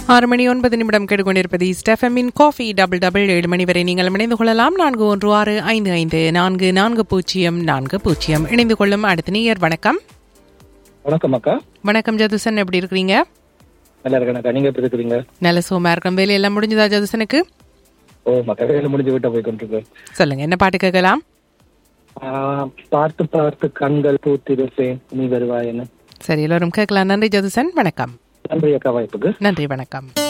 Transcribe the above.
ஆறு மணி ஒன்பது நிமிடம் கேட்டுக்கொண்டிருப்பது ஸ்டெஃபமின் காஃபி டபுள் டபுள் ஏழு மணி வரை நீங்கள் இணைந்து கொள்ளலாம் நான்கு ஒன்று ஆறு ஐந்து ஐந்து நான்கு நான்கு பூஜ்ஜியம் நான்கு பூஜ்ஜியம் இணைந்து கொள்ளும் அடுத்த நீயர் வணக்கம் வணக்கம் அக்கா வணக்கம் ஜதுசன் எப்படி இருக்கிறீங்க நல்லா இருக்கேன் அக்கா நீங்க எப்படி இருக்கிறீங்க நல்ல சோமா இருக்கும் வேலையெல்லாம் முடிஞ்சதா ஜதுசனுக்கு ஓ மக்கா வேலை முடிஞ்சு விட்ட போய் கொண்டிருக்கேன் சொல்லுங்க என்ன பாட்டு கேட்கலாம் ஆஹ், பார்த்து பார்த்து கண்கள் பூத்திருப்பேன் நீ வருவாயன்னு சரி எல்லோரும் கேட்கலாம் நன்றி ஜதுசன் வணக்கம் நன்றி அக்கா வாய்ப்புக்கு நன்றி வணக்கம்